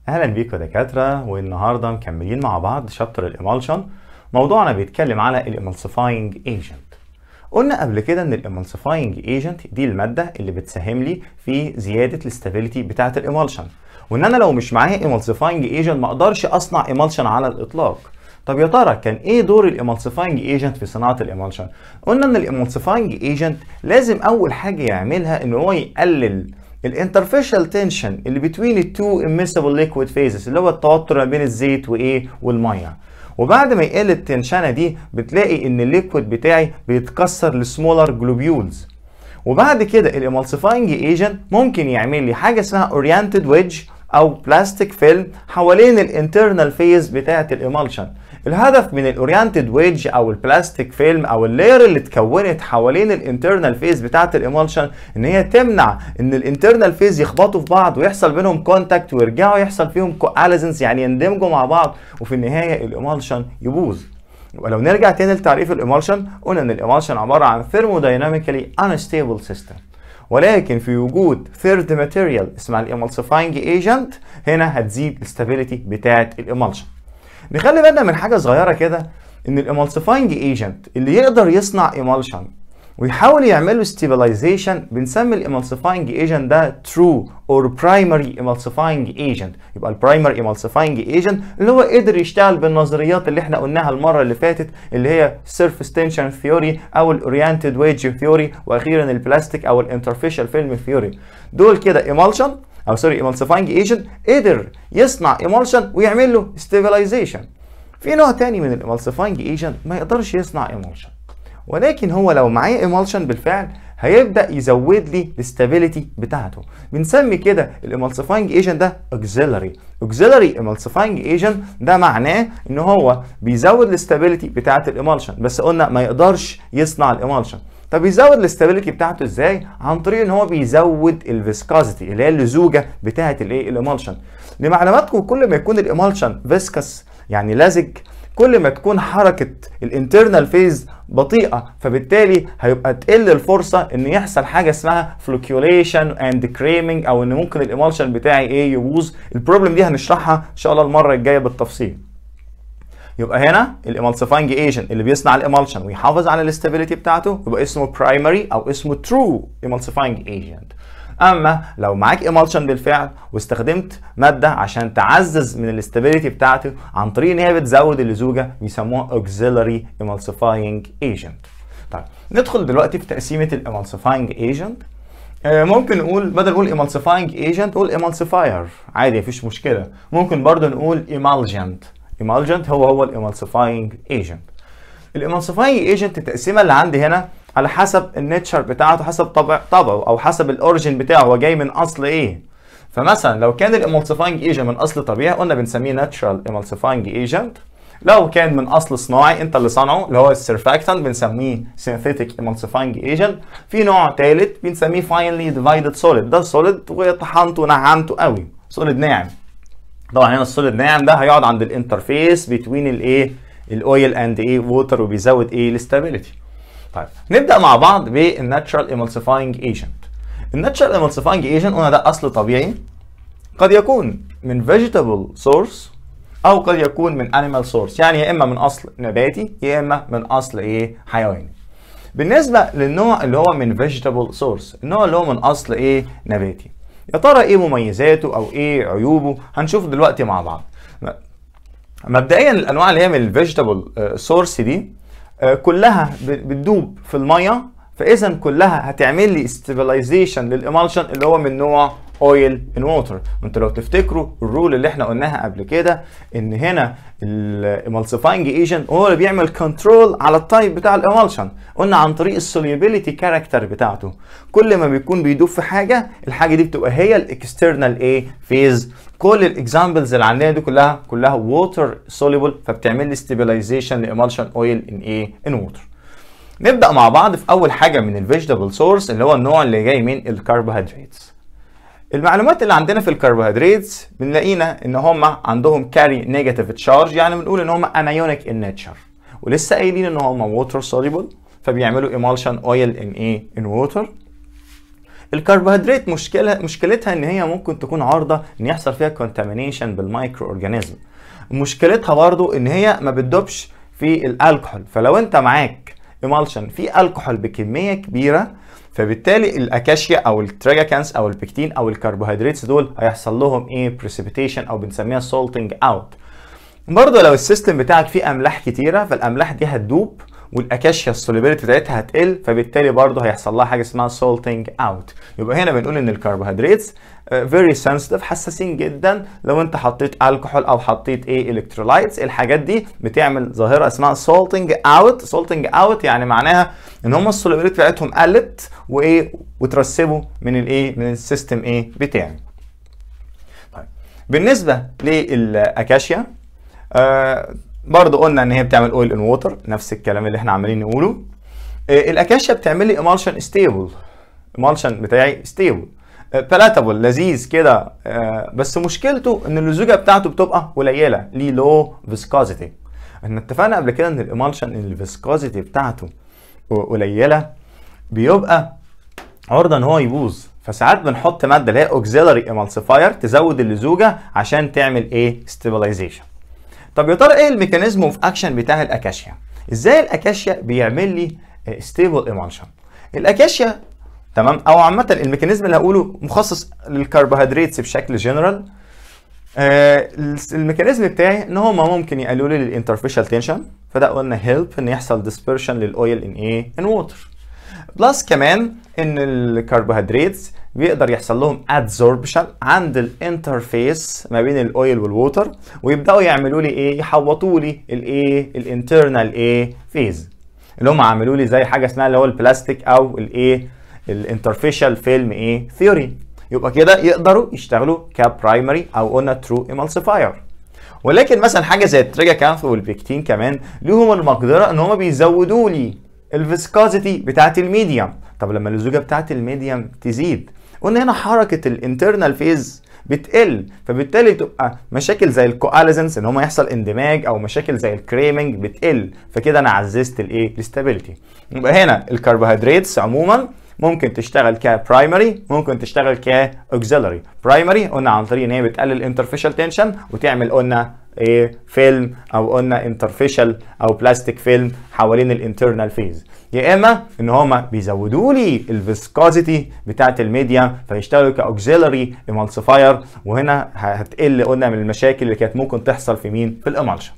اهلا بيكم يا دكاتره والنهارده مكملين مع بعض شابتر الامالشن موضوعنا بيتكلم على الامالسيفاينج ايجنت قلنا قبل كده ان الامالسيفاينج ايجنت دي الماده اللي بتساهم لي في زياده الاستابيليتي بتاعه الامالشن وان انا لو مش معايا امالسيفاينج ايجنت ما اقدرش اصنع امالشن على الاطلاق طب يا ترى كان ايه دور الامالسيفاينج ايجنت في صناعه الامالشن قلنا ان الامالسيفاينج ايجنت لازم اول حاجه يعملها ان هو يقلل الانترفيشال تنشن اللي بين التو اميسبل ليكويد فيزز اللي هو التوتر ما بين الزيت وايه والميه وبعد ما يقل التنشنه دي بتلاقي ان الليكويد بتاعي بيتكسر لسمولر جلوبيولز وبعد كده الامالسيفاينج ايجنت ممكن يعمل لي حاجه اسمها اورينتد ويدج او بلاستيك فيلم حوالين الانترنال فيز بتاعه الامالشن الهدف من الاورينتد ويدج او البلاستيك فيلم او اللاير اللي اتكونت حوالين الانترنال فيز بتاعه الامالشن ان هي تمنع ان الانترنال فيز يخبطوا في بعض ويحصل بينهم كونتاكت ويرجعوا يحصل فيهم كواليزنس يعني يندمجوا مع بعض وفي النهايه الامالشن يبوظ ولو نرجع تاني لتعريف الامالشن قلنا ان الامالشن عباره عن thermodynamically unstable system ولكن في وجود ثيرد ماتيريال اسمها الامالسيفاينج ايجنت هنا هتزيد الاستابيليتي بتاعه الامالشن نخلي بالنا من حاجه صغيره كده ان الامالسيفاينج ايجنت اللي يقدر يصنع ايمالشن ويحاول يعمل له ستيبلايزيشن بنسمي الامالسيفاينج ايجنت ده ترو اور برايمري امالسيفاينج ايجنت يبقى البرايمري امالسيفاينج ايجنت اللي هو قدر يشتغل بالنظريات اللي احنا قلناها المره اللي فاتت اللي هي سيرفيس تنشن ثيوري او الاورينتد ويدج ثيوري واخيرا البلاستيك او الانترفيشال فيلم ثيوري دول كده ايمالشن او سوري ايمالسيفاينج ايجنت قدر يصنع ايمالشن ويعمل له ستيبلايزيشن في نوع تاني من الايمالسيفاينج ايجنت ما يقدرش يصنع ايمالشن ولكن هو لو معاه ايمالشن بالفعل هيبدا يزود لي الاستابيليتي بتاعته بنسمي كده الامالسيفاينج ايجنت ده اوكسيلري اوكسيلري امالسيفاينج ايجنت ده معناه ان هو بيزود الاستابيليتي بتاعه الامالشن بس قلنا ما يقدرش يصنع الامالشن طب يزود الاستابيليتي بتاعته ازاي عن طريق ان هو بيزود الفيسكازيتي اللي هي اللزوجه بتاعه الايه الامالشن لمعلوماتكم كل ما يكون الامالشن فيسكس يعني لزج كل ما تكون حركه الانترنال فيز بطيئه فبالتالي هيبقى تقل الفرصه ان يحصل حاجه اسمها فلوكيوليشن اند كريمنج او ان ممكن الامالشن بتاعي ايه يبوظ البروبلم دي هنشرحها ان شاء الله المره الجايه بالتفصيل يبقى هنا الامالسيفاينج ايجنت اللي بيصنع الامالشن ويحافظ على الاستابيليتي بتاعته يبقى اسمه برايمري او اسمه ترو امالسيفاينج ايجنت اما لو معاك ايمالشن بالفعل واستخدمت ماده عشان تعزز من الاستابيليتي بتاعته عن طريق ان هي بتزود اللزوجه بيسموها auxiliary emulsifying agent طيب ندخل دلوقتي في تقسيمه الامالسيفاينج ايجنت ممكن نقول بدل نقول emulsifying agent نقول emulsifier عادي مفيش مشكله ممكن برضه نقول emulgent emulgent هو هو الامالسيفاينج ايجنت الامالسيفاينج ايجنت التقسيمه اللي عندي هنا على حسب النيتشر بتاعته حسب طبع طبعه او حسب الاوريجن بتاعه هو جاي من اصل ايه فمثلا لو كان الامالسيفاينج ايجنت من اصل طبيعي قلنا بنسميه ناتشرال امالسيفاينج ايجنت لو كان من اصل صناعي انت اللي صنعه اللي هو السيرفاكتنت بنسميه سينثيتيك امالسيفاينج ايجنت في نوع ثالث بنسميه فاينلي ديفايدد سوليد ده سوليد وطحنته ونعمته قوي سوليد ناعم طبعا هنا السوليد ناعم ده هيقعد عند الانترفيس بين الايه الاويل اند ايه ووتر وبيزود ايه الاستابيليتي طيب نبدا مع بعض بالناتشرال ايمالسيفاينج ايجنت الناتشرال ايمالسيفاينج ايجنت قلنا ده اصل طبيعي قد يكون من فيجيتابل سورس او قد يكون من انيمال سورس يعني يا اما من اصل نباتي يا اما من اصل ايه حيواني بالنسبه للنوع اللي هو من فيجيتابل سورس النوع اللي هو من اصل ايه نباتي يا ترى ايه مميزاته او ايه عيوبه هنشوف دلوقتي مع بعض مبدئيا الانواع اللي هي من الفيجيتابل سورس دي كلها بتدوب في الميه فاذا كلها هتعمل لي استابلايزيشن للامالشن اللي هو من نوع اويل ان ووتر انتوا لو تفتكروا الرول اللي احنا قلناها قبل كده ان هنا الامالسيفاينج ايجنت هو اللي بيعمل كنترول على التايب بتاع الامالشن قلنا عن طريق السوليبيليتي كاركتر بتاعته كل ما بيكون بيدوب في حاجه الحاجه دي بتبقى هي الاكسترنال ايه فيز كل الاكزامبلز اللي عندنا دي كلها كلها ووتر سوليبل فبتعمل لي ستيبلايزيشن لامالشن اويل ان ايه ان ووتر نبدا مع بعض في اول حاجه من الفيجيتابل سورس اللي هو النوع اللي جاي من الكربوهيدرات المعلومات اللي عندنا في الكربوهيدرات بنلاقينا ان هم عندهم كاري نيجاتيف تشارج يعني بنقول ان هم انايونيك ان نيتشر ولسه قايلين ان هم ووتر سوليبل فبيعملوا ايمالشن اويل ان ايه ان ووتر الكربوهيدرات مشكله مشكلتها ان هي ممكن تكون عارضه ان يحصل فيها كونتامينيشن بالمايكرو اورجانيزم مشكلتها برضو ان هي ما بتدوبش في الالكحول فلو انت معاك ايمالشن فيه الكحول بكميه كبيره فبالتالي الاكاشيا او التراجاكانس او البكتين او الكربوهيدرات دول هيحصل لهم ايه بريسيبيتيشن او بنسميها سولتنج اوت برضه لو السيستم بتاعك فيه املاح كتيره فالاملاح دي هتدوب والاكاشيا السوليبيليتي بتاعتها هتقل فبالتالي برضه هيحصل لها حاجه اسمها سولتنج اوت يبقى هنا بنقول ان الكربوهيدرات فيري سنسيتيف حساسين جدا لو انت حطيت الكحول او حطيت ايه الكترولايتس الحاجات دي بتعمل ظاهره اسمها سولتنج اوت سولتنج اوت يعني معناها ان هم السوليبيليتي بتاعتهم قلت وايه وترسبوا من الايه من السيستم ايه بتاعي طيب بالنسبه للاكاشيا آه برضه قلنا ان هي بتعمل اويل ان ووتر نفس الكلام اللي احنا عمالين نقوله آه الاكاشيا بتعمل لي ايمالشن ستيبل ايمالشن بتاعي ستيبل بلاتابل لذيذ كده آه بس مشكلته ان اللزوجه بتاعته بتبقى قليله ليه لو فيسكوزيتي احنا اتفقنا قبل كده ان الايمالشن ان الفيسكوزيتي بتاعته قليله بيبقى عرضه ان هو يبوظ فساعات بنحط ماده اللي هي اوكسيلري ايمالسيفاير تزود اللزوجه عشان تعمل ايه ستابلايزيشن طب يا ترى ايه الميكانيزم اوف اكشن بتاع الاكاشيا ازاي الاكاشيا بيعمل لي ستيبل ايمالشن الاكاشيا تمام او عامه الميكانيزم اللي هقوله مخصص للكربوهيدرات بشكل جنرال آه الميكانيزم بتاعي ان هم ممكن يقللوا لي الانترفيشال تنشن فده قلنا هيلب ان يحصل ديسبرشن للاويل ان ايه ان ووتر بلس كمان ان الكربوهيدرات بيقدر يحصل لهم ادزوربشن عند الانترفيس ما بين الاويل والووتر ويبداوا يعملوا لي ايه يحوطوا لي الايه الانترنال ايه فيز اللي هم عملوا لي زي حاجه اسمها اللي هو البلاستيك او الايه الانترفيشال فيلم ايه ثيوري يبقى كده يقدروا يشتغلوا كبرايمري او قلنا ترو ايمالسيفاير ولكن مثلا حاجه زي التريجا كانثو والبيكتين كمان ليهم المقدره ان هم بيزودوا لي الفيسكوزيتي بتاعت الميديم طب لما اللزوجه بتاعت الميديم تزيد قلنا هنا حركه الانترنال فيز بتقل فبالتالي تبقى مشاكل زي الكواليزنس ان هم يحصل اندماج او مشاكل زي الكريمنج بتقل فكده انا عززت الايه الاستابيليتي يبقى هنا الكربوهيدرات عموما ممكن تشتغل كبرايمري ممكن تشتغل كاوكسيلري برايمري قلنا عن طريق ان هي بتقلل الانترفيشال تنشن وتعمل قلنا ايه فيلم او قلنا انترفيشال او بلاستيك فيلم حوالين الانترنال فيز يا اما ان هما بيزودوا لي الفيسكوزيتي بتاعه الميديا فيشتغلوا كاوكسيلري ايمالسيفاير وهنا هتقل قلنا من المشاكل اللي كانت ممكن تحصل في مين في الامالشن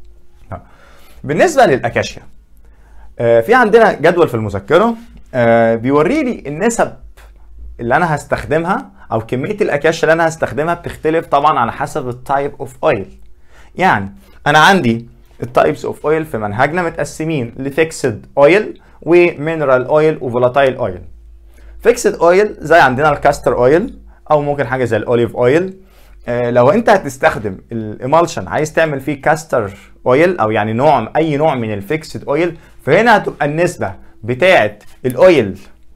بالنسبه للاكاشيا آه في عندنا جدول في المذكره آه بيوري لي النسب اللي انا هستخدمها او كميه الاكاشيا اللي انا هستخدمها بتختلف طبعا على حسب التايب اوف اويل يعني انا عندي التايبس اوف اويل في منهجنا متقسمين لفيكسد اويل ومينرال اويل وفولاتايل اويل فيكسد اويل زي عندنا الكاستر اويل او ممكن حاجه زي الاوليف اويل آه لو انت هتستخدم الايمالشن عايز تعمل فيه كاستر اويل او يعني نوع اي نوع من الفيكسد اويل فهنا هتبقى النسبه بتاعه الاويل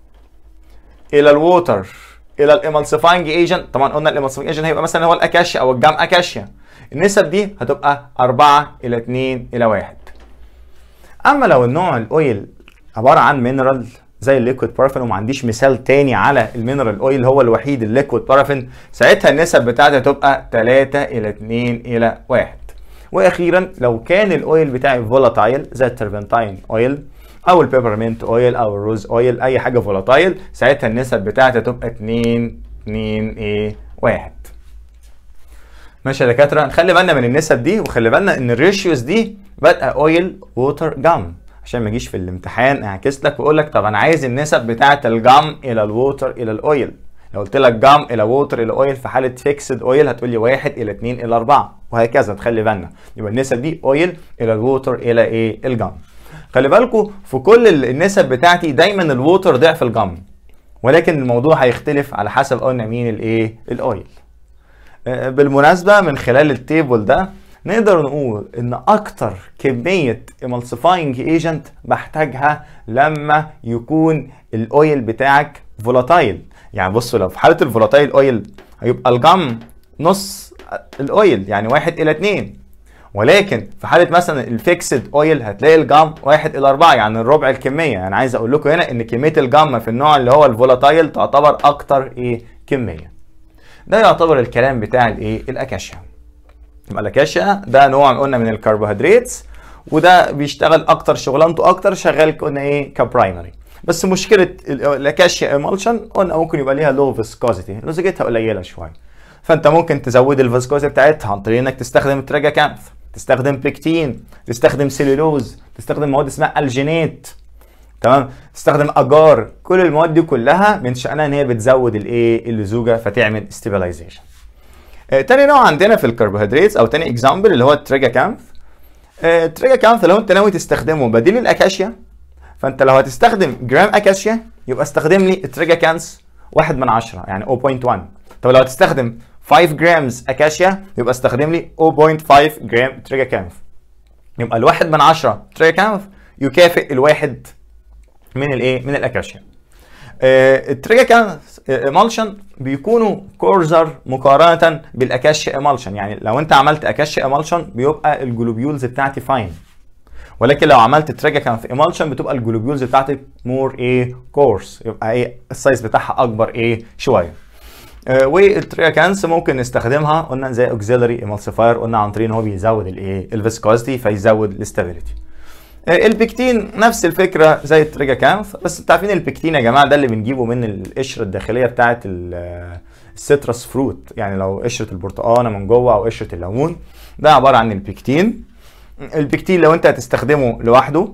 الى الووتر الى الايمالسيفاينج ايجنت طبعا قلنا الايمالسيفاينج ايجنت هيبقى مثلا هو الاكاشيا او الجام اكاشيا النسب دي هتبقى 4 الى 2 الى 1 اما لو النوع الاويل عباره عن مينرال زي الليكويد بارافين وما عنديش مثال تاني على المينرال اويل هو الوحيد الليكويد بارافين ساعتها النسب بتاعتها تبقى 3 الى 2 الى 1 واخيرا لو كان الاويل بتاعي فولاتايل زي التربنتاين اويل او البيبرمنت اويل او الروز اويل اي حاجه فولاتايل ساعتها النسب بتاعتها تبقى 2 2 ايه 1 ماشي يا دكاتره نخلي بالنا من النسب دي وخلي بالنا ان الريشيوز دي بادئه اويل ووتر جام عشان ما اجيش في الامتحان اعكس لك واقول لك طب انا عايز النسب بتاعه الجام الى الووتر الى الاويل لو قلت لك جام الى ووتر الى اويل في حاله فيكسد اويل هتقول لي 1 الى 2 الى 4 وهكذا تخلي بالنا يبقى النسب دي اويل الى الووتر الى ايه الجام خلي بالكم في كل النسب بتاعتي دايما الووتر ضعف الجام ولكن الموضوع هيختلف على حسب قلنا مين الايه الاويل بالمناسبه من خلال التيبل ده نقدر نقول ان اكتر كميه emulsifying ايجنت بحتاجها لما يكون الاويل بتاعك فولاتايل يعني بصوا لو في حاله الفولاتايل اويل هيبقى الجم نص الاويل يعني واحد الى اتنين ولكن في حاله مثلا الفيكسد اويل هتلاقي الجام 1 الى 4 يعني الربع الكميه انا عايز اقول لكم هنا ان كميه الجاما في النوع اللي هو الفولاتايل تعتبر اكتر ايه كميه ده يعتبر الكلام بتاع الايه الاكاشيا يبقى الاكاشيا ده نوع قلنا من الكربوهيدرات وده بيشتغل اكتر شغلانته اكتر شغال قلنا ايه كبرايمري بس مشكله الاكاشيا ايمالشن قلنا ممكن يبقى ليها لو فيسكوزيتي لزجتها قليله شويه فانت ممكن تزود الفيسكوزيتي بتاعتها عن طريق انك تستخدم تراجا كانث تستخدم بيكتين تستخدم سيلولوز تستخدم مواد اسمها الجينات تمام تستخدم اجار كل المواد دي كلها من شأنها ان هي بتزود الايه اللزوجه فتعمل ستيبلايزيشن آه تاني نوع عندنا في الكربوهيدرات او تاني اكزامبل اللي هو التريجا كانث آه التريجا كانث لو انت ناوي تستخدمه بديل الاكاشيا فانت لو هتستخدم جرام اكاشيا يبقى استخدم لي التريجا كانث 1 من 10 يعني 0.1 طب لو هتستخدم 5 جرامز اكاشيا يبقى استخدم لي 0.5 جرام تريجا كانث يبقى الواحد من 10 تريجا كانث يكافئ الواحد من الايه من الاكاشيا آه التريجا كانث ايمالشن بيكونوا كورزر مقارنه بالاكاشيا ايمالشن يعني لو انت عملت اكاشيا ايمالشن بيبقى الجلوبيولز بتاعتي فاين ولكن لو عملت تريجا كانث ايمالشن بتبقى الجلوبيولز بتاعتي مور ايه كورس يبقى ايه السايز بتاعها اكبر ايه شويه آه والتريجا كانث ممكن نستخدمها قلنا زي اوكسيلري ايمالسيفاير قلنا عن طريق ان هو بيزود الايه الفيسكوزيتي فيزود الاستابيليتي البكتين نفس الفكره زي التريجا كانث بس انتوا عارفين البكتين يا جماعه ده اللي بنجيبه من القشره الداخليه بتاعه السيترس فروت يعني لو قشره البرتقانه من جوه او قشره الليمون ده عباره عن البكتين البكتين لو انت هتستخدمه لوحده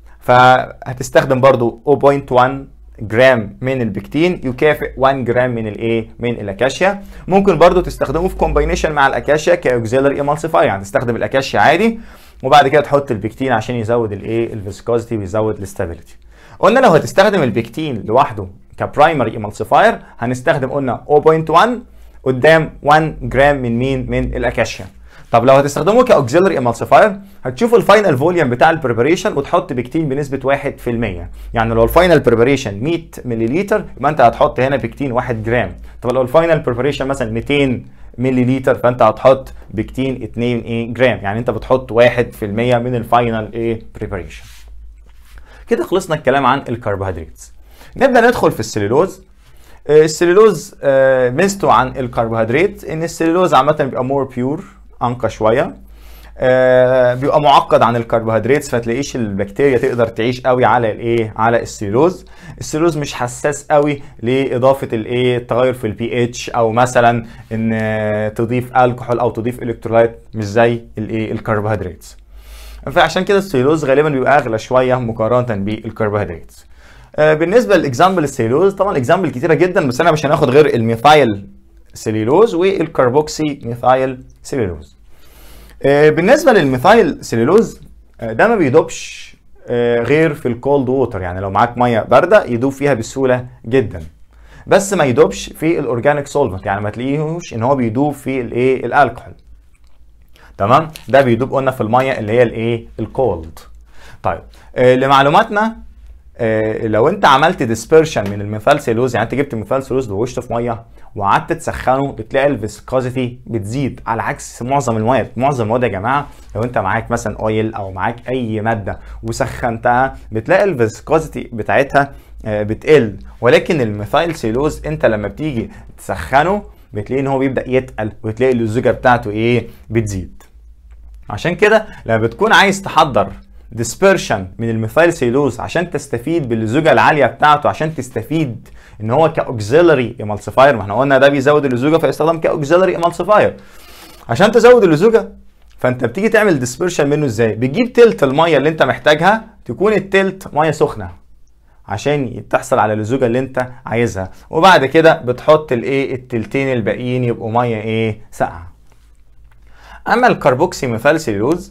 فهتستخدم برضو 0.1 جرام من البكتين يكافئ 1 جرام من الايه من الاكاشيا ممكن برضو تستخدمه في كومباينيشن مع الاكاشيا كاوكسيلري ايمالسيفاير يعني تستخدم الاكاشيا عادي وبعد كده تحط البكتين عشان يزود الايه الفيسكوزيتي ويزود الاستابيليتي قلنا لو هتستخدم البكتين لوحده كبرايمري ايمالسيفاير هنستخدم قلنا 0.1 قدام 1 جرام من مين من الاكاشيا طب لو هتستخدمه كاوكسيلري ايمالسيفاير هتشوف الفاينل فوليوم بتاع البريباريشن وتحط بكتين بنسبه 1% يعني لو الفاينل بريباريشن 100 ملليلتر يبقى انت هتحط هنا بكتين 1 جرام طب لو الفاينل بريباريشن مثلا 200 ملليلتر فانت هتحط بكتين 2 ايه جرام يعني انت بتحط 1% من الفاينل ايه بريباريشن كده خلصنا الكلام عن الكربوهيدرات نبدا ندخل في السليلوز السليلوز ميزته عن الكربوهيدرات ان السليلوز عامه بيبقى مور بيور انقى شويه آه بيبقى معقد عن الكربوهيدرات فتلاقيش البكتيريا تقدر تعيش قوي على الايه على السيلوز السيلوز مش حساس قوي لاضافه الايه التغير في البي اتش او مثلا ان تضيف الكحول او تضيف الكترولايت مش زي الايه الكربوهيدرات فعشان كده السيلوز غالبا بيبقى اغلى شويه مقارنه بالكربوهيدرات آه بالنسبه للاكزامبل السيلوز طبعا اكزامبل كتيره جدا بس انا مش هناخد غير الميثايل سيلولوز والكربوكسي ميثايل سيلولوز آه بالنسبه للميثايل سيلولوز آه ده ما بيدوبش آه غير في الكولد ووتر يعني لو معاك ميه بارده يدوب فيها بسهوله جدا بس ما يدوبش في الاورجانيك سولفنت يعني ما تلاقيهوش ان هو بيدوب في الايه الالكحول تمام ده بيدوب قلنا في الميه اللي هي الايه الكولد طيب لمعلوماتنا آه لو انت عملت ديسبرشن من الميثال سيلوز يعني انت جبت الميثال سيلوز دوشته في ميه وقعدت تسخنه بتلاقي الفيسكوزيتي بتزيد على عكس معظم المواد معظم المواد يا جماعه لو انت معاك مثلا اويل او معاك اي ماده وسخنتها بتلاقي الفيسكوزيتي بتاعتها آه بتقل ولكن الميثايل سيلوز انت لما بتيجي تسخنه بتلاقي ان هو بيبدا يتقل وتلاقي اللزوجه بتاعته ايه بتزيد عشان كده لما بتكون عايز تحضر ديسبرشن من الميثايل سيلوز عشان تستفيد باللزوجه العاليه بتاعته عشان تستفيد ان هو كاوكسيلري ايمالسيفاير ما احنا قلنا ده بيزود اللزوجه فيستخدم كاوكسيلري ايمالسيفاير عشان تزود اللزوجه فانت بتيجي تعمل ديسبرشن منه ازاي بتجيب تلت الميه اللي انت محتاجها تكون التلت ميه سخنه عشان تحصل على اللزوجه اللي انت عايزها وبعد كده بتحط الايه التلتين الباقيين يبقوا ميه ايه ساقعه اما الكربوكسي ميثايل سيلوز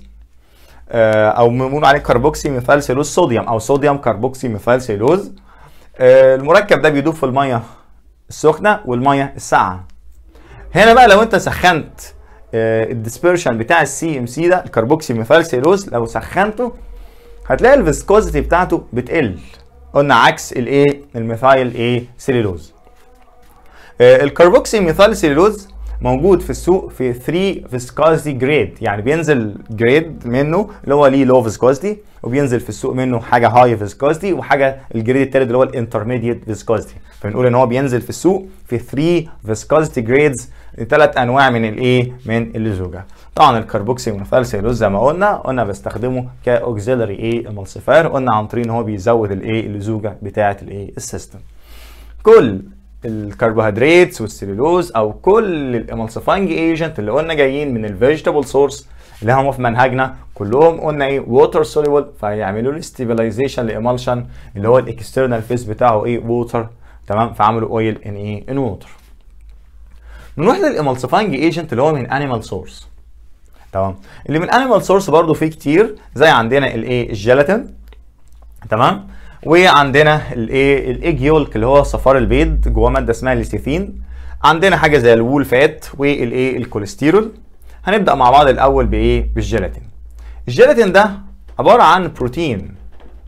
او بنقول عليه كربوكسي ميثايل سيلوز صوديوم او صوديوم كربوكسي ميثايل سيلوز المركب ده بيدوب في الميه السخنه والميه الساقعه هنا بقى لو انت سخنت الديسبرشن بتاع السي ام سي ده الكربوكسي ميثايل سيلوز لو سخنته هتلاقي الفيسكوزيتي بتاعته بتقل قلنا عكس الايه الميثايل ايه سيلولوز الكربوكسي ميثايل سيلولوز موجود في السوق في 3 فيسكوزيتي جريد يعني بينزل جريد منه اللي هو ليه لو فيسكوزيتي وبينزل في السوق منه حاجه هاي فيسكوزيتي وحاجه الجريد الثالث اللي هو الانترميديت فيسكوزيتي فبنقول ان هو بينزل في السوق في 3 فيسكوزيتي جريدز ثلاث انواع من الايه من اللزوجه طبعا الكربوكسي مونوثال سيلوز زي ما قلنا قلنا بستخدمه كاوكسيلري ايه امالسيفاير قلنا عن طريق ان هو بيزود الايه اللزوجه بتاعه الايه السيستم كل الكربوهيدرات والسليلوز او كل الامالسيفاينج ايجنت اللي قلنا جايين من الفيجيتابل سورس اللي هم في منهجنا كلهم قلنا ايه ووتر سوليبل فهيعملوا لي ستيبلايزيشن لامالشن اللي هو الاكسترنال فيس بتاعه ايه ووتر تمام فعملوا اويل ان ايه ان ووتر نروح للامالسيفاينج ايجنت اللي هو من انيمال سورس تمام اللي من انيمال سورس برضو فيه كتير زي عندنا الايه الجيلاتين تمام وعندنا الايه الايج يولك اللي هو صفار البيض جواه ماده اسمها الليسيثين عندنا حاجه زي الوول فات والايه الكوليسترول هنبدا مع بعض الاول بايه بالجيلاتين الجيلاتين ده عباره عن بروتين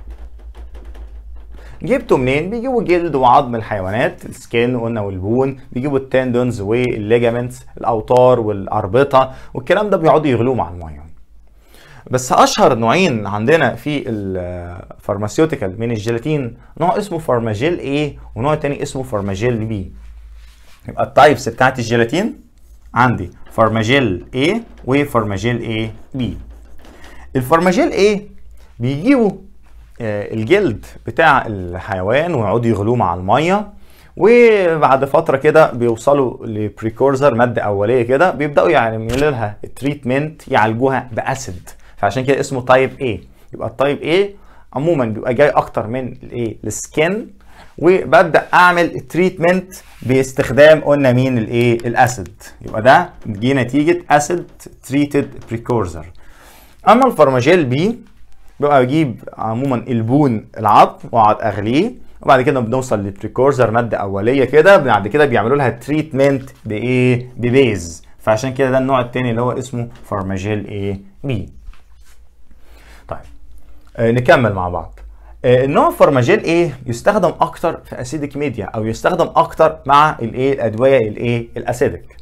جبته منين؟ بيجيبوا جلد وعظم الحيوانات السكين قلنا والبون بيجيبوا التندونز والليجامنتس الاوتار والاربطه والكلام ده بيقعدوا يغلوه مع الميه بس اشهر نوعين عندنا في الفارماسيوتيكال من الجيلاتين نوع اسمه فارماجيل A ونوع تاني اسمه فارماجيل B يبقى التايبس بتاعت الجيلاتين عندي فارماجيل A وفارماجيل A B الفارماجيل A بيجيبوا الجلد بتاع الحيوان ويقعدوا يغلوه مع الميه وبعد فتره كده بيوصلوا لبريكورزر ماده اوليه كده بيبداوا يعملوا لها تريتمنت يعالجوها باسيد فعشان كده اسمه تايب A يبقى التايب A عموما بيبقى جاي اكتر من الايه السكن وببدا اعمل تريتمنت باستخدام قلنا مين الايه الاسيد يبقى ده دي نتيجه اسيد تريتد بريكورزر اما الفارماجيل بي بقى بجيب عموما البون العظم واقعد اغليه وبعد كده بنوصل للبريكورزر ماده اوليه كده بعد كده بيعملوا لها تريتمنت بايه ببيز فعشان كده ده النوع الثاني اللي هو اسمه فارماجيل ايه بي طيب آه نكمل مع بعض آه النوع فارماجيل ايه يستخدم اكتر في اسيدك ميديا او يستخدم اكتر مع الايه الادويه الايه الاسيدك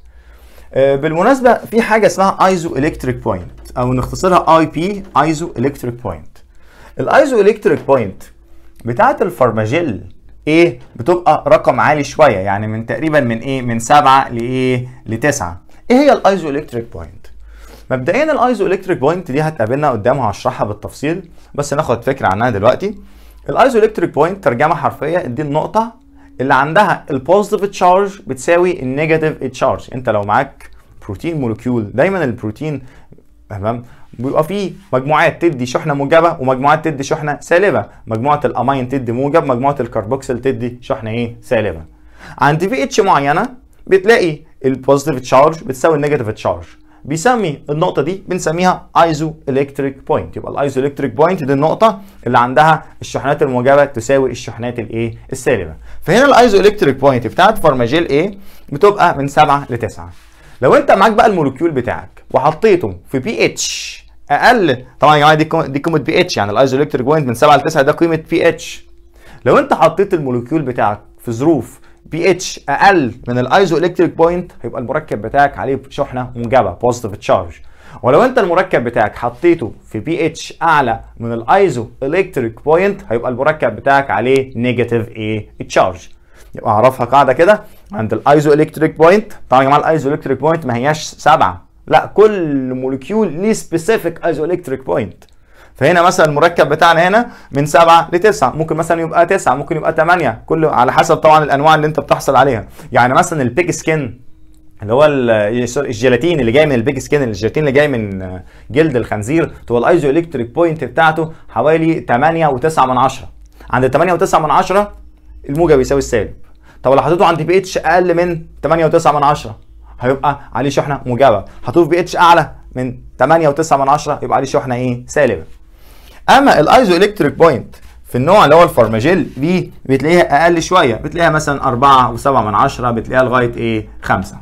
آه بالمناسبه في حاجه اسمها ايزو الكتريك بوينت او نختصرها اي بي ايزو الكتريك بوينت الايزو الكتريك بوينت بتاعه الفارماجيل ايه بتبقى رقم عالي شويه يعني من تقريبا من ايه من 7 لايه ل 9 ايه هي الايزو الكتريك بوينت مبدئيا الايزو الكتريك بوينت دي هتقابلنا قدام هشرحها بالتفصيل بس ناخد فكره عنها دلوقتي الايزو الكتريك بوينت ترجمه حرفيه دي النقطه اللي عندها البوزيتيف تشارج بتساوي النيجاتيف تشارج انت لو معاك بروتين مولكيول دايما البروتين تمام بيبقى فيه مجموعات تدي شحنه موجبه ومجموعات تدي شحنه سالبه مجموعه الامين تدي موجب مجموعه الكربوكسيل تدي شحنه ايه سالبه عند في اتش معينه بتلاقي البوزيتيف تشارج بتساوي النيجاتيف تشارج بيسمي النقطه دي بنسميها ايزو الكتريك بوينت يبقى الايزو الكتريك بوينت دي النقطه اللي عندها الشحنات الموجبه تساوي الشحنات الايه السالبه فهنا الايزو الكتريك بوينت بتاعت فارماجيل ايه بتبقى من 7 ل 9 لو انت معاك بقى المولكيول بتاعك وحطيته في بي اتش اقل طبعا يا جماعه دي دي قيمه بي اتش يعني الايزو الكتريك بوينت من 7 ل 9 ده قيمه بي اتش لو انت حطيت المولكيول بتاعك في ظروف بي اتش اقل من الايزو الكتريك بوينت هيبقى المركب بتاعك عليه شحنه موجبه بوزيتيف تشارج ولو انت المركب بتاعك حطيته في بي اتش اعلى من الايزو الكتريك بوينت هيبقى المركب بتاعك عليه نيجاتيف ايه تشارج يبقى اعرفها قاعده كده عند الايزو الكتريك بوينت طبعا يا جماعه الايزو الكتريك بوينت ما هياش سبعه لا كل مولكيول ليه سبيسيفيك ايزو الكتريك بوينت فهنا مثلا المركب بتاعنا هنا من 7 ل 9 ممكن مثلا يبقى 9 ممكن يبقى 8 كله على حسب طبعا الانواع اللي انت بتحصل عليها يعني مثلا البيج سكين اللي هو الجيلاتين اللي جاي من البيج سكين الجيلاتين اللي جاي من جلد الخنزير تبقى الايزو الكتريك بوينت بتاعته حوالي 8 و9 من 10 عند 8 و9 من 10 الموجب يساوي السالب طب لو حطيته عند بي اتش اقل من 8 و9 من 10 هيبقى عليه شحنه موجبه حطوه في بي اتش اعلى من 8 و9 من 10 يبقى عليه شحنه ايه سالبه اما الايزو الكتريك بوينت في النوع اللي هو الفارماجيل دي بتلاقيها اقل شويه بتلاقيها مثلا 4 و7 من 10 بتلاقيها لغايه ايه 5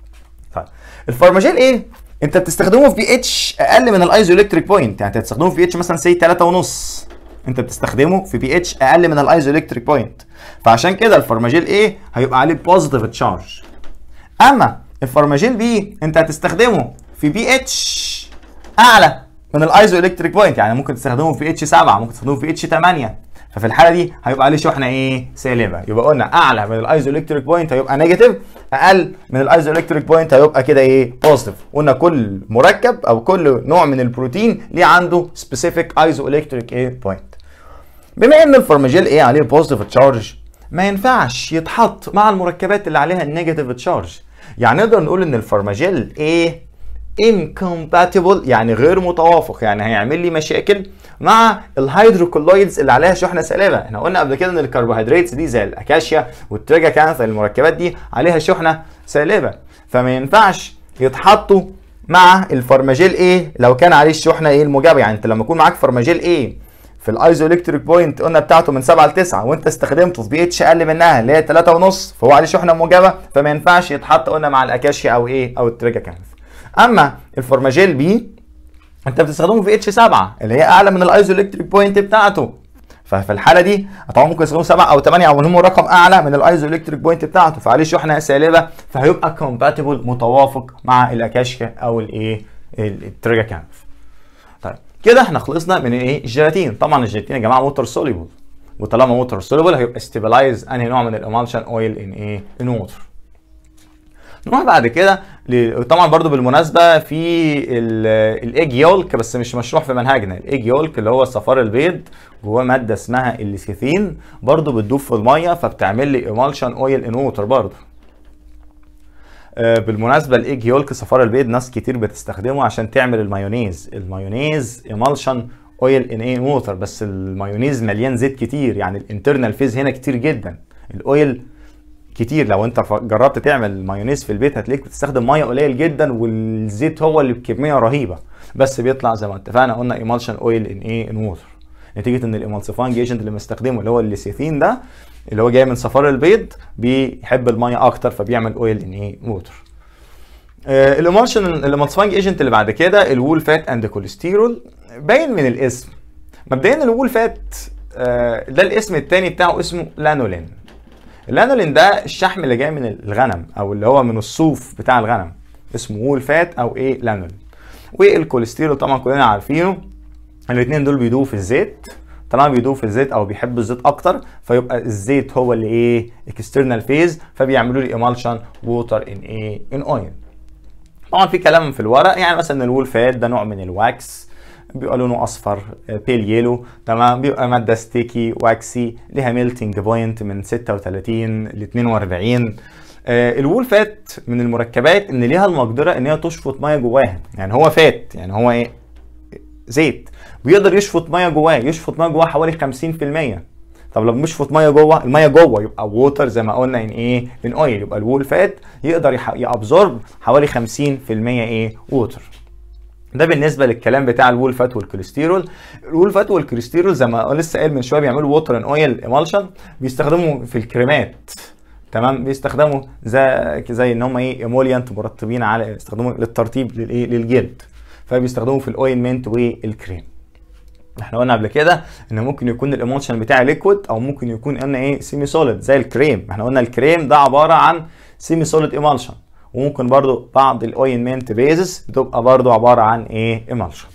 طيب الفارماجيل ايه انت بتستخدمه في بي اتش اقل من الايزو الكتريك بوينت يعني انت بتستخدمه في بي اتش مثلا سي 3 ونص انت بتستخدمه في بي اتش اقل من الايزو الكتريك بوينت فعشان كده الفارماجيل ايه هيبقى عليه بوزيتيف تشارج اما الفارماجيل بي انت هتستخدمه في بي اتش اعلى من الايزو الكتريك بوينت يعني ممكن تستخدمه في اتش 7 ممكن تستخدمه في اتش 8 ففي الحاله دي هيبقى عليه شحنه ايه سالبه يبقى قلنا اعلى من الايزو الكتريك بوينت هيبقى نيجاتيف اقل من الايزو الكتريك بوينت هيبقى كده ايه بوزيتيف قلنا كل مركب او كل نوع من البروتين ليه عنده سبيسيفيك ايزو الكتريك ايه بوينت بما ان الفورماجيل ايه عليه بوزيتيف تشارج ما ينفعش يتحط مع المركبات اللي عليها النيجاتيف تشارج يعني نقدر نقول ان الفورماجيل ايه incompatible يعني غير متوافق يعني هيعمل لي مشاكل مع الهيدروكولويدز اللي عليها شحنه سالبه احنا قلنا قبل كده ان الكربوهيدرات دي زي الاكاشيا والتريجا كانثر المركبات دي عليها شحنه سالبه فما ينفعش يتحطوا مع الفارماجيل ايه لو كان عليه الشحنه ايه الموجبه يعني انت لما يكون معاك فارماجيل ايه في الايزو الكتريك بوينت قلنا بتاعته من 7 ل 9 وانت استخدمته في بي اتش اقل منها اللي هي 3 ونص فهو عليه شحنه موجبه فما ينفعش يتحط قلنا مع الاكاشيا او ايه او التريجا كانثر اما الفورماجيل بي انت بتستخدمه في اتش 7 اللي هي اعلى من الايزو الكتريك بوينت بتاعته ففي الحاله دي طبعا ممكن يستخدموا 7 او 8 او هم رقم اعلى من الايزو الكتريك بوينت بتاعته فعليه شحنه سالبه فهيبقى كومباتبل متوافق مع الاكاشيا او الايه التريجا كانف طيب كده احنا خلصنا من ايه الجيلاتين طبعا الجيلاتين يا جماعه موتر سوليبل وطالما موتر سوليبل هيبقى ستيبلايز انهي نوع من الامالشن اويل ان ايه ان ووتر نروح بعد كده ل... طبعا برضو بالمناسبه في الايج يولك بس مش مشروح في منهجنا الايج يولك اللي هو الصفار البيض جواه ماده اسمها الليثيثين برضو بتدوب في الميه فبتعمل لي ايمالشن اويل ان ووتر برضو آه بالمناسبه الايج يولك صفار البيض ناس كتير بتستخدمه عشان تعمل المايونيز المايونيز ايمالشن اويل ان ايه ووتر بس المايونيز مليان زيت كتير يعني الانترنال فيز هنا كتير جدا الاويل كتير لو انت جربت تعمل مايونيز في البيت هتلاقيك بتستخدم ميه قليل جدا والزيت هو اللي بكميه رهيبه بس بيطلع زي ما اتفقنا قلنا ايمالشن اويل ان ايه ان ووتر نتيجه ان الامالسيفاينج ايجنت اللي مستخدمه اللي هو الليثيثين ده اللي هو جاي من صفار البيض بيحب الميه اكتر فبيعمل اويل ان ايه ووتر الامالشن الامالسيفاينج ايجنت اللي بعد كده الوول فات اند كوليسترول باين من الاسم مبدئيا الوول فات آه ده الاسم الثاني بتاعه اسمه لانولين اللانولين ده الشحم اللي جاي من الغنم او اللي هو من الصوف بتاع الغنم اسمه وول فات او ايه لانولين والكوليسترول طبعا كلنا عارفينه الاثنين دول بيدوبوا في الزيت طالما بيدوبوا في الزيت او بيحبوا الزيت اكتر فيبقى الزيت هو اللي ايه اكسترنال فيز فبيعملوا لي ايمالشن ووتر ان ايه ان اويل طبعا في كلام في الورق يعني مثلا الوول فات ده نوع من الواكس بيبقى لونه اصفر بيل يلو تمام بيبقى ماده ستيكي واكسي ليها ميلتنج بوينت من 36 ل 42 آه الوول فات من المركبات ان ليها المقدره ان هي تشفط ميه جواها يعني هو فات يعني هو ايه زيت بيقدر يشفط ميه جواه يشفط ميه جواه حوالي 50% طب لما بيشفط ميه جوه الميه جوه يبقى ووتر زي ما قلنا ان ايه ان اويل يبقى الوول فات يقدر يابزورب حوالي 50% ايه ووتر ده بالنسبه للكلام بتاع الوول فات والكوليسترول الوول فات والكوليسترول زي ما لسه قايل من شويه بيعملوا ووتر ان اويل ايمالشن بيستخدموا في الكريمات تمام بيستخدموا زي زي ان هم ايه ايموليانت مرطبين على يستخدموا للترطيب للايه للجلد فبيستخدموا في الاوينمنت والكريم احنا قلنا قبل كده ان ممكن يكون الايمولشن بتاعي ليكويد او ممكن يكون قلنا ايه سيمي سوليد زي الكريم احنا قلنا الكريم ده عباره عن سيمي سوليد ايمالشن وممكن برضو بعض الاوينمنت بيزس بتبقى برضو عباره عن ايه ايمالشن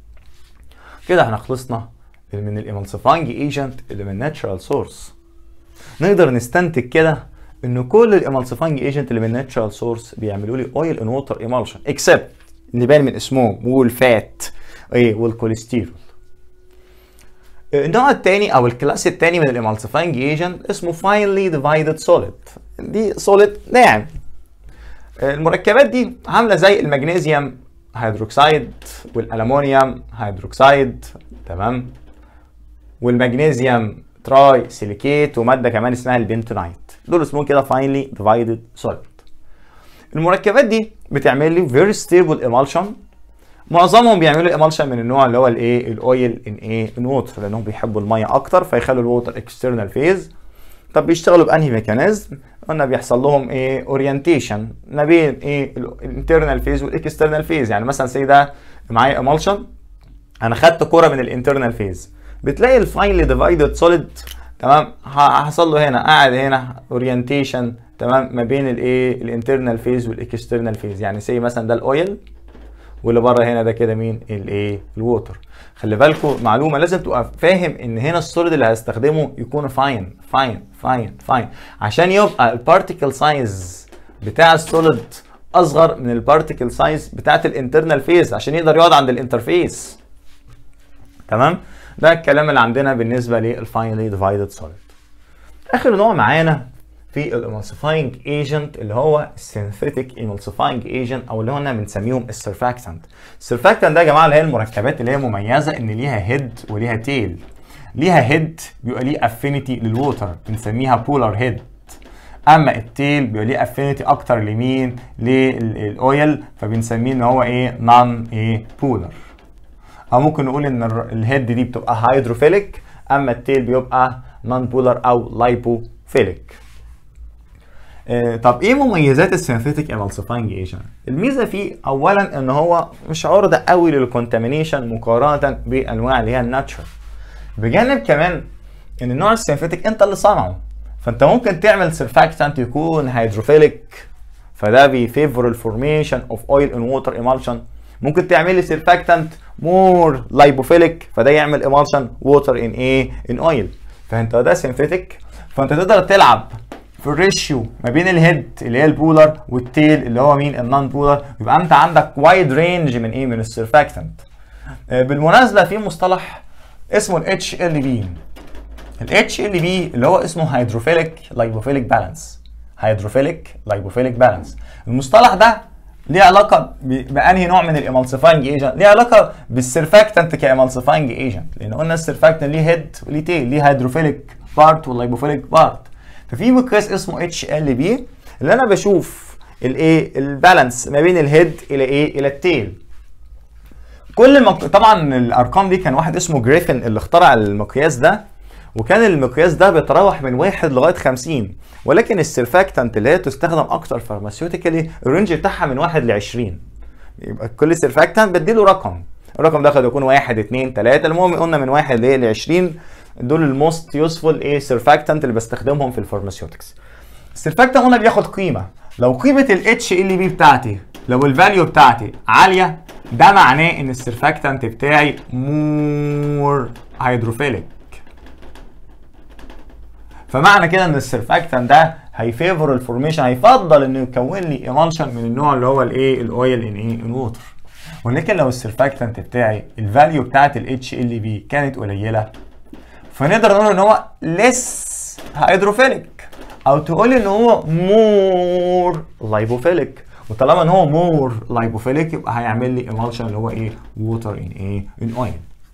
كده احنا خلصنا من الايمالسيفاينج ايجنت اللي من ناتشرال سورس نقدر نستنتج كده ان كل الايمالسيفاينج ايجنت اللي من ناتشرال سورس بيعملوا لي اويل ان ووتر ايمالشن اكسبت اللي باين من اسمهم والفات ايه والكوليسترول النوع الثاني او الكلاس الثاني من الايمالسيفاينج ايجنت اسمه finely divided solid دي solid ناعم المركبات دي عامله زي المغنيسيوم هيدروكسيد والالومنيوم هيدروكسيد تمام والمغنيسيوم تراي سيليكيت وماده كمان اسمها البنتونايت دول اسمهم كده finely divided solid المركبات دي بتعمل لي very stable emulsion معظمهم بيعملوا ايمالشن من النوع اللي هو الايه الاويل ان ايه ان ووتر لانهم بيحبوا الميه اكتر فيخلوا الووتر اكسترنال فيز طب بيشتغلوا بانهي ميكانيزم قلنا بيحصل لهم ايه اورينتيشن ما بين ايه الانترنال فيز والاكسترنال فيز يعني مثلا سي ده معايا ايمالشن انا خدت كوره من الانترنال فيز بتلاقي الفاينلي ديفايدد سوليد تمام حصل له هنا قاعد هنا اورينتيشن تمام ما بين الايه الانترنال فيز والاكسترنال فيز يعني سي مثلا ده الاويل واللي بره هنا ده كده مين الايه الووتر خلي بالكم معلومه لازم تبقى فاهم ان هنا السوليد اللي هستخدمه يكون فاين فاين فاين فاين عشان يبقى البارتيكل سايز بتاع السوليد اصغر من البارتيكل سايز بتاعت الانترنال فيز عشان يقدر يقعد عند الانترفيس تمام ده الكلام اللي عندنا بالنسبه للفاينلي ديفايدد سوليد اخر نوع معانا في الامالسيفاينج ايجنت اللي هو السينثيتيك ايمالسيفاينج ايجنت او اللي هو بنسميهم السرفاكتنت السرفاكتنت ده يا جماعه اللي هي المركبات اللي هي مميزه ان ليها هيد وليها تيل ليها هيد بيبقى ليه افينيتي للووتر بنسميها بولار هيد اما التيل بيبقى ليه افينيتي اكتر لمين للاويل فبنسميه ان هو ايه نون ايه بولر او ممكن نقول ان الهيد دي بتبقى هيدروفيليك اما التيل بيبقى نون بولر او لايبوفيليك آه طب ايه مميزات السينثيتيك ايمالسيفاينج ايجنت الميزه فيه اولا ان هو مش عرضه قوي للكونتامينيشن مقارنه بانواع اللي هي الناتشرال بجانب كمان ان النوع السينثيتيك انت اللي صنعه فانت ممكن تعمل سيرفاكتنت يكون هيدروفيليك فده بيفيفور الفورميشن اوف اويل ان ووتر ايمالشن ممكن تعمل لي سيرفاكتنت مور لايبوفيليك فده يعمل ايمالشن ووتر ان ايه ان اويل فانت ده سينثيتيك فانت تقدر تلعب في الريشيو ما بين الهيد اللي هي البولر والتيل اللي هو مين النون بولر يبقى انت عندك وايد رينج من ايه من السيرفاكتنت بالمناسبه في مصطلح اسمه الاتش ال بي الاتش ال بي اللي هو اسمه هيدروفيليك لايبوفيليك بالانس هيدروفيليك لايبوفيليك بالانس المصطلح ده ليه علاقه بانهي نوع من الامالسيفاينج ايجنت ليه علاقه بالسيرفاكتنت كامالسيفاينج ايجنت لان قلنا السيرفاكتنت ليه هيد وليه تيل ليه هيدروفيليك بارت واللايبوفيليك بارت ففي مقياس اسمه اتش ال بي اللي انا بشوف الايه البالانس ما بين الهيد الى ايه الى التيل كل المق... طبعا الارقام دي كان واحد اسمه جريفن اللي اخترع المقياس ده وكان المقياس ده بيتراوح من واحد لغايه 50 ولكن السيرفاكتنت اللي هي تستخدم اكتر فارماسيوتيكالي الرينج بتاعها من واحد ل 20 يبقى كل سيرفاكتنت بديله رقم الرقم ده قد يكون واحد اثنين ثلاثة المهم قلنا من واحد ل 20 دول الموست يوسفول ايه سيرفاكتنت اللي بستخدمهم في الفارماسيوتكس السيرفاكتنت قلنا بياخد قيمه لو قيمه الاتش ال بي بتاعتي لو الفاليو بتاعتي عاليه ده معناه ان السيرفاكتنت بتاعي مور هيدروفيليك فمعنى كده ان السيرفاكتنت ده هيفيفور الفورميشن هيفضل انه يكون لي ايمالشن من النوع اللي هو الايه الاويل ان ايه ان ووتر ولكن لو السيرفاكتنت بتاعي الفاليو بتاعت الاتش ال بي كانت قليله فنقدر نقول ان هو ليس هيدروفيليك او تقول ان هو مور لايبوفيليك وطالما ان هو مور لايبوفيليك يبقى هيعمل لي ايمالشن اللي هو ايه ووتر ان ايه ان اويل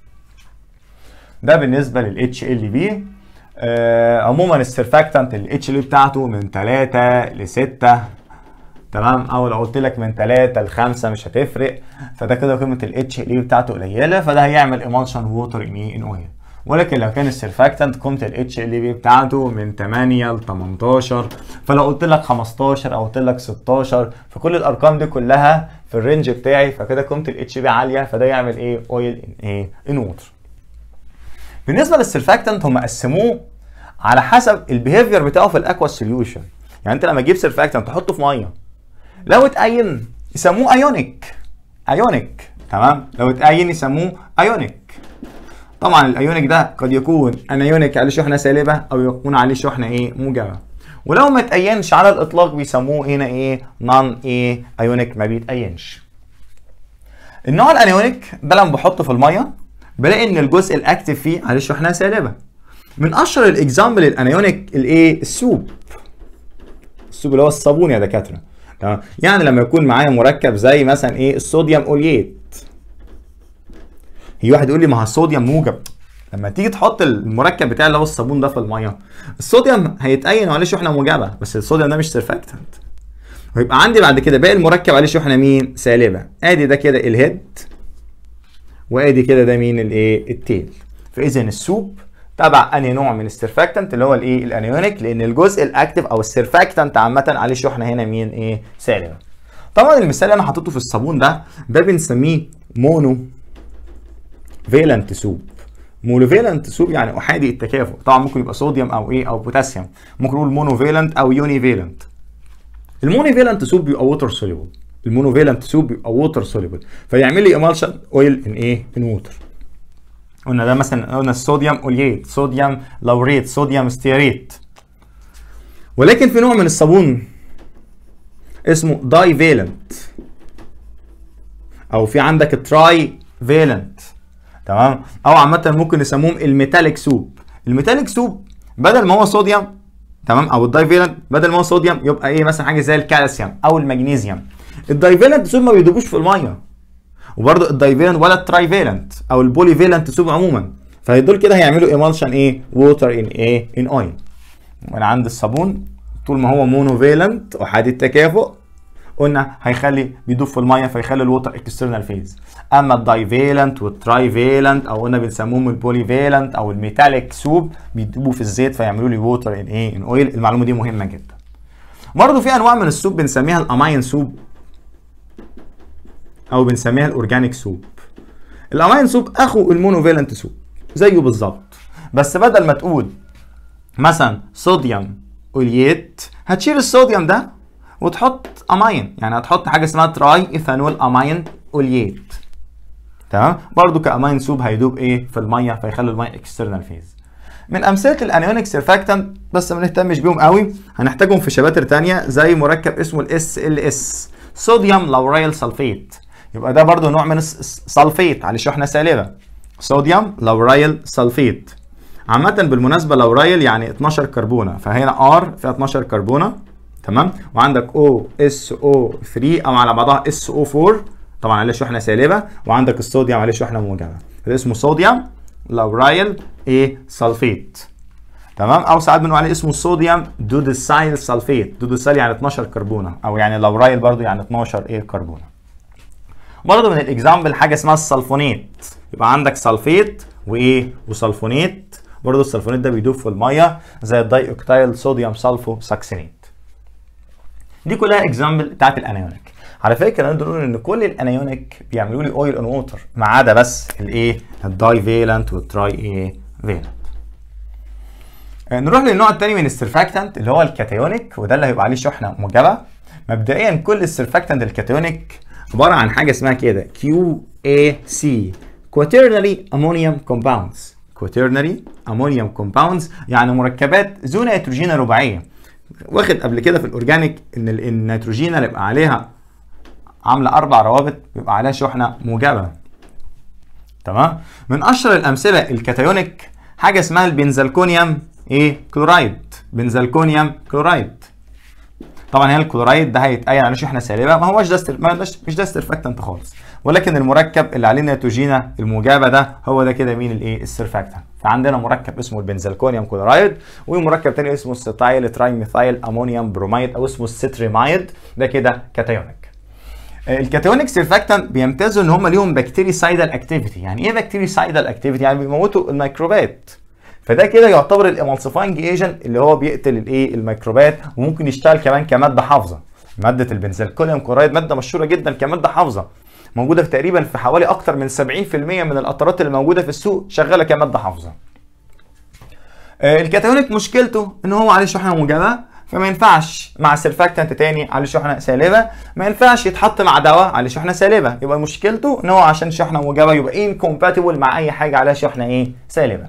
ده بالنسبه للاتش ال بي عموما السيرفاكتنت الاتش ال بتاعته من 3 ل 6 تمام او لو قلت لك من 3 ل 5 مش هتفرق فده كده قيمه الاتش ال بتاعته قليله فده هيعمل ايمالشن ووتر ان ايه ان اويل ولكن لو كان السيرفاكتنت قيمه الاتش ال بي بتاعته من 8 ل 18 فلو قلت لك 15 او قلت لك 16 فكل الارقام دي كلها في الرينج بتاعي فكده قيمه الاتش بي عاليه فده يعمل ايه اويل ان ايه ان ووتر بالنسبه للسيرفاكتنت هم قسموه على حسب البيهيفير بتاعه في الاكوا سوليوشن يعني انت لما تجيب سيرفاكتنت تحطه في ميه لو اتأين يسموه ايونيك ايونيك تمام لو اتأين يسموه ايونيك طبعا الايونيك ده قد يكون انايونيك عليه شحنه سالبه او يكون عليه شحنه ايه موجبه ولو ما تأينش على الاطلاق بيسموه هنا ايه نون ايه ايونيك ما بيتأينش النوع الانايونيك ده لما بحطه في الميه بلاقي ان الجزء الاكتف فيه عليه شحنه سالبه من اشهر الاكزامبل الانايونيك الايه السوب السوب اللي هو الصابون يا دكاتره تمام يعني لما يكون معايا مركب زي مثلا ايه الصوديوم اولييت هي واحد يقول لي ما هو الصوديوم موجب لما تيجي تحط المركب بتاع اللي هو الصابون ده في الميه الصوديوم هيتأين عليه شحنه موجبه بس الصوديوم ده مش سيرفاكتنت ويبقى عندي بعد كده باقي المركب عليه شحنه مين سالبه ادي ده كده الهيد وادي كده ده مين الايه التيل فاذا السوب تبع انهي نوع من السيرفاكتنت اللي هو الايه الانيونيك لان الجزء الاكتف او السيرفاكتنت عامه عليه شحنه هنا مين ايه سالبه طبعا المثال اللي انا حاططه في الصابون ده ده بنسميه مونو فيلنت سوب مونوفيلنت سوب يعني احادي التكافؤ طبعا ممكن يبقى صوديوم او ايه او بوتاسيوم ممكن نقول مونوفيلنت او يوني فيلنت المونوفيلنت سوب بيبقى ووتر سوليبل المونوفيلنت سوب بيبقى ووتر سوليبل فيعمل لي ايمالشن اويل ان ايه ان ووتر قلنا ده مثلا قلنا الصوديوم اولييت صوديوم لوريت صوديوم ستياريت ولكن في نوع من الصابون اسمه داي فيلنت او في عندك تراي فيلنت تمام او عامه ممكن يسموهم الميتاليك سوب الميتاليك سوب بدل ما هو صوديوم تمام او الداي فيلنت بدل ما هو صوديوم يبقى ايه مثلا حاجه زي الكالسيوم او المغنيسيوم الداي فيلنت سوب ما بيدوبوش في الميه وبرده الدايفيلنت ولا الترايفيلنت او البولي فيلنت سوب عموما فدول كده هيعملوا ايمالشن ايه ووتر ان ايه ان اويل وانا عند الصابون طول ما هو مونوفيلنت احادي التكافؤ قلنا هيخلي بيدوب في الميه فيخلي الووتر اكسترنال فيز اما الدايفيلنت والترايفيلنت او قلنا بنسموهم البولي فيلنت او الميتاليك سوب بيدوبوا في الزيت فيعملوا لي ووتر ان ايه ان اويل المعلومه دي مهمه جدا برضه في انواع من السوب بنسميها الاماين سوب او بنسميها الاورجانيك سوب الاماين سوب اخو المونوفيلنت سوب زيه بالظبط بس بدل ما تقول مثلا صوديوم اولييت هتشيل الصوديوم ده وتحط اماين يعني هتحط حاجه اسمها تراي ايثانول اماين اولييت تمام برضو كاماين سوب هيدوب ايه في الميه فيخلي الميه اكسترنال فيز من امثله الانيونيك سيرفاكتنت بس ما نهتمش بيهم قوي هنحتاجهم في شباتر تانية زي مركب اسمه الاس ال اس صوديوم لوريل سلفيت يبقى ده برضو نوع من السلفيت على شحنه سالبه صوديوم لوريل سلفيت عامة بالمناسبة لوريل يعني 12 كربونة فهنا ار فيها 12 كربونة تمام وعندك او اس او 3 او على بعضها اس او 4 طبعا عليه شحنة سالبة وعندك الصوديوم عليه شحنة موجبة ده اسمه صوديوم لوريل ايه سلفيت تمام او ساعات بنقول عليه اسمه صوديوم دوديسايل سلفيت دوديسايل يعني 12 كربونة او يعني لوريل برضو يعني 12 ايه كربونة برضه من الاكزامبل حاجه اسمها السلفونيت يبقى عندك سلفيت وايه وسلفونيت برضه السلفونيت ده بيدوب في الميه زي الداي اوكتايل صوديوم سلفو ساكسينيت دي كلها اكزامبل بتاعت الانيونيك على فكره نقدر نقول ان كل الانيونيك بيعملوا لي اويل ان ووتر ما عدا بس الايه الداي فيلنت والتراي ايه فيلنت نروح للنوع الثاني من السيرفاكتنت اللي هو الكاتيونيك وده اللي هيبقى عليه شحنه موجبه مبدئيا كل السيرفاكتنت الكاتيونيك عباره عن حاجه اسمها كده QAC quaternary ammonium compounds quaternary ammonium compounds يعني مركبات ذو نيتروجينة رباعيه واخد قبل كده في الاورجانيك ان النيتروجينة اللي يبقى عليها عامله اربع روابط بيبقى عليها شحنه موجبه تمام من اشهر الامثله الكاتايونيك حاجه اسمها البنزلكونيوم ايه كلورايد بنزلكونيوم كلورايد طبعا هنا الكلورايد ده هيتقايل عليه شحنه سالبه ما هوش ده ما داش مش ده سيرفاكتنت خالص ولكن المركب اللي عليه النيتروجينه الموجبه ده هو ده كده مين الايه السيرفاكتنت فعندنا مركب اسمه البنزلكونيوم كلورايد ومركب تاني اسمه الستايل ترايميثايل امونيوم بروميد او اسمه الستريمايد ده كده كاتايونيك الكاتايونيك سيرفاكتنت بيمتازوا ان هم ليهم بكتيريسايدال اكتيفيتي يعني ايه بكتيريسايدال اكتيفيتي يعني بيموتوا الميكروبات فده كده يعتبر الامالسيفاينج ايجنت اللي هو بيقتل الايه الميكروبات وممكن يشتغل كمان كماده حافظه ماده البنزلكوليوم كلورايد ماده مشهوره جدا كماده حافظه موجوده في تقريبا في حوالي اكتر من 70% من القطرات اللي موجوده في السوق شغاله كماده حافظه الكاتايونيك مشكلته ان هو عليه شحنه موجبه فما ينفعش مع سيرفاكتنت تاني عليه شحنه سالبه ما ينفعش يتحط مع دواء عليه شحنه سالبه يبقى مشكلته ان هو عشان شحنه موجبه يبقى انكومباتبل مع اي حاجه عليها شحنه ايه سالبه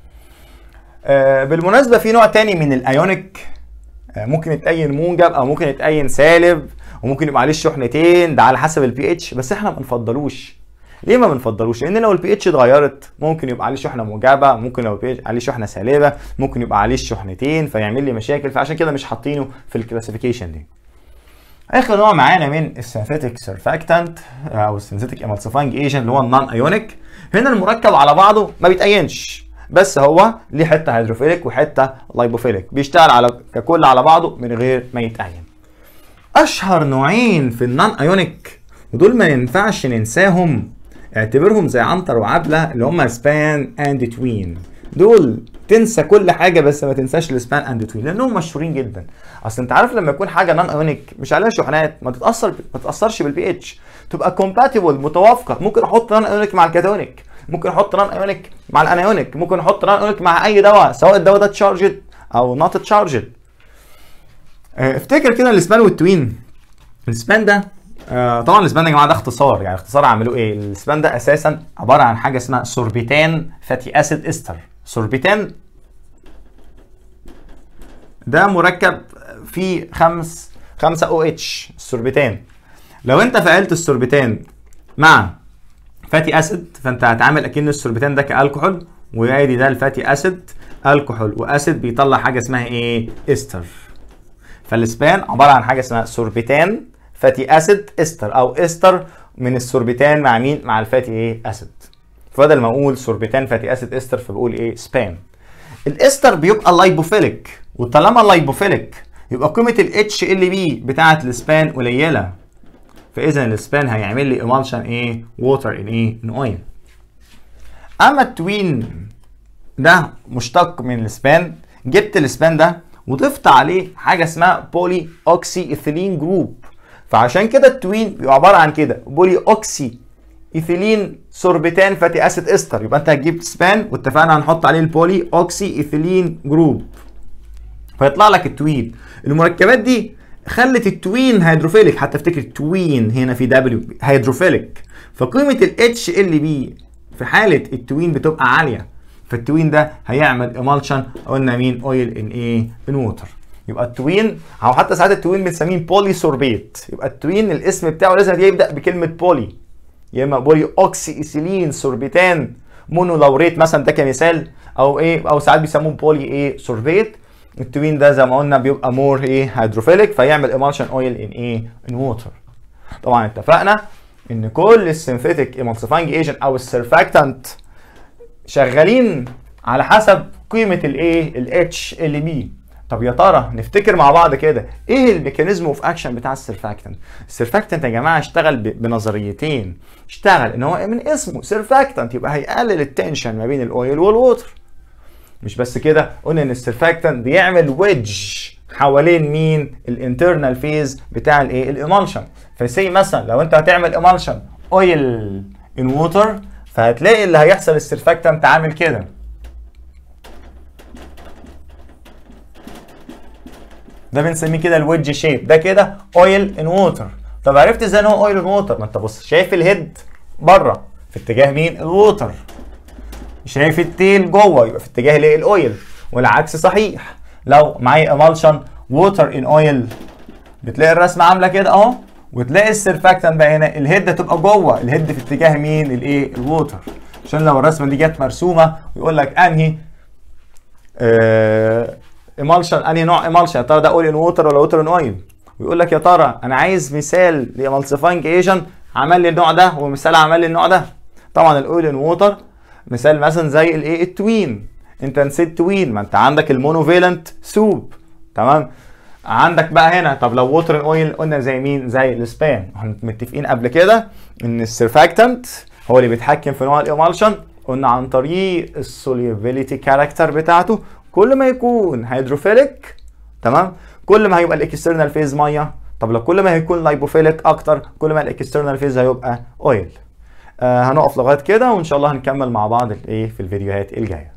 آه بالمناسبه في نوع تاني من الايونيك آه ممكن يتأين موجب او ممكن يتأين سالب وممكن يبقى عليه شحنتين ده على حسب البي اتش بس احنا ما بنفضلوش ليه ما بنفضلوش؟ لان لو البي اتش اتغيرت ممكن يبقى عليه شحنه موجبه، ممكن لو عليه شحنه سالبه، ممكن يبقى عليه شحنتين فيعمل لي مشاكل فعشان كده مش حاطينه في الكلاسيفيكيشن دي. اخر نوع معانا من السينثيتك سيرفاكتنت او السينثيتك امالسيفاينج ايجنت اللي هو النون ايونيك هنا المركب على بعضه ما بيتأينش بس هو ليه حته هيدروفيليك وحته لايبوفيليك بيشتغل على ككل على بعضه من غير ما يتأين. اشهر نوعين في النون ايونيك ودول ما ينفعش ننساهم اعتبرهم زي عنتر وعبله اللي هم سبان اند توين دول تنسى كل حاجه بس ما تنساش السبان اند توين لانهم مشهورين جدا اصل انت عارف لما يكون حاجه نون ايونيك مش عليها شحنات ما تتاثر ما تتاثرش بالبي اتش تبقى كومباتبل متوافقه ممكن احط نون ايونيك مع الكاتونيك ممكن احط نون ايونيك مع الانايونيك ممكن احط نون ايونيك مع اي دواء سواء الدواء ده تشارجد او نوت تشارجد آه، افتكر كده السبان والتوين السبان ده آه، طبعا السبان ده يا جماعه ده اختصار يعني اختصار عملوه ايه السبان ده اساسا عباره عن حاجه اسمها سوربيتان فاتي اسيد استر سوربيتان ده مركب فيه خمس خمسة او اتش السوربيتان لو انت فعلت السوربيتان مع فاتي اسيد فانت هتعامل اكن السوربيتان ده كالكحول وادي ده الفاتي اسيد الكحول واسيد بيطلع حاجه اسمها ايه استر فالسبان عباره عن حاجه اسمها سوربيتان فاتي اسيد استر او استر من السوربيتان مع مين مع الفاتي ايه اسيد فبدل ما اقول سوربيتان فاتي اسيد استر فبقول ايه سبان الاستر بيبقى لايبوفيليك وطالما لايبوفيليك يبقى قيمه الاتش ال بي بتاعه السبان قليله فاذا السبان هيعمل لي ايمالشن ايه ووتر ان ايه ان اويل اما التوين ده مشتق من السبان جبت السبان ده وضفت عليه حاجه اسمها بولي اوكسي ايثيلين جروب فعشان كده التوين بيبقى عباره عن كده بولي اوكسي ايثيلين سوربيتان فاتي اسيد استر يبقى انت هتجيب سبان واتفقنا هنحط عليه البولي اوكسي ايثيلين جروب فيطلع لك التوين المركبات دي خلت التوين هيدروفيليك حتى افتكر التوين هنا في دبليو هيدروفيليك فقيمه الاتش ال بي في حاله التوين بتبقى عاليه فالتوين ده هيعمل ايمالشن قلنا مين اويل ان ايه ان ووتر يبقى التوين او حتى ساعات التوين بنسميه بولي سوربيت يبقى التوين الاسم بتاعه لازم يبدا بكلمه بولي يا اما بولي اوكسي ايثيلين سوربيتان مونولوريت مثلا ده كمثال او ايه او ساعات بيسموه بولي ايه سوربيت التوين ده زي ما قلنا بيبقى مور ايه هيدروفيليك فيعمل ايمالشن اويل ان ايه ان ووتر طبعا اتفقنا ان كل السينثيتيك ايمالسيفاينج ايجنت او السيرفاكتنت شغالين على حسب قيمه الايه الاتش ال بي طب يا ترى نفتكر مع بعض كده ايه الميكانيزم اوف اكشن بتاع السيرفاكتنت السيرفاكتنت يا جماعه اشتغل ب- بنظريتين اشتغل ان هو من اسمه سيرفاكتنت يبقى هيقلل التنشن ما بين الاويل والووتر مش بس كده قلنا ان السيرفاكتنت بيعمل ويدج حوالين مين الانترنال فيز بتاع الايه الايمالشن فسي مثلا لو انت هتعمل ايمالشن اويل ان ووتر فهتلاقي اللي هيحصل السيرفاكتنت عامل كده ده بنسميه كده الويدج شيب ده كده اويل ان ووتر طب عرفت ازاي ان هو اويل ان ووتر ما انت بص شايف الهيد بره في اتجاه مين الووتر شايف التيل جوه يبقى في اتجاه الايه الاويل والعكس صحيح لو معايا ايمالشن ووتر ان اويل بتلاقي الرسمه عامله كده اهو وتلاقي السيرفاكتنت بقى هنا الهيد هتبقى جوه الهيد في اتجاه مين الايه الووتر عشان لو الرسمه دي جت مرسومه ويقول لك انهي ايمالشن انهي نوع ايمالشن يا ترى ده اويل ان ووتر ولا ووتر ان اويل ويقول لك يا ترى انا عايز مثال لامالسيفاينج ايجنت عمل لي النوع ده ومثال عمل لي النوع ده طبعا الاويل ان ووتر مثال مثلا زي الايه التوين انت نسيت توين ما انت عندك المونوفيلنت سوب تمام عندك بقى هنا طب لو ووتر اويل قلنا زي مين زي السبان احنا متفقين قبل كده ان السيرفاكتنت هو اللي بيتحكم في نوع الايمالشن قلنا عن طريق السوليبيليتي كاركتر بتاعته كل ما يكون هيدروفيليك تمام كل ما هيبقى الاكسترنال فيز ميه طب لو كل ما هيكون لايبوفيليك اكتر كل ما الاكسترنال فيز هيبقى اويل آه هنقف لغايه كده وان شاء الله هنكمل مع بعض الايه في الفيديوهات الجايه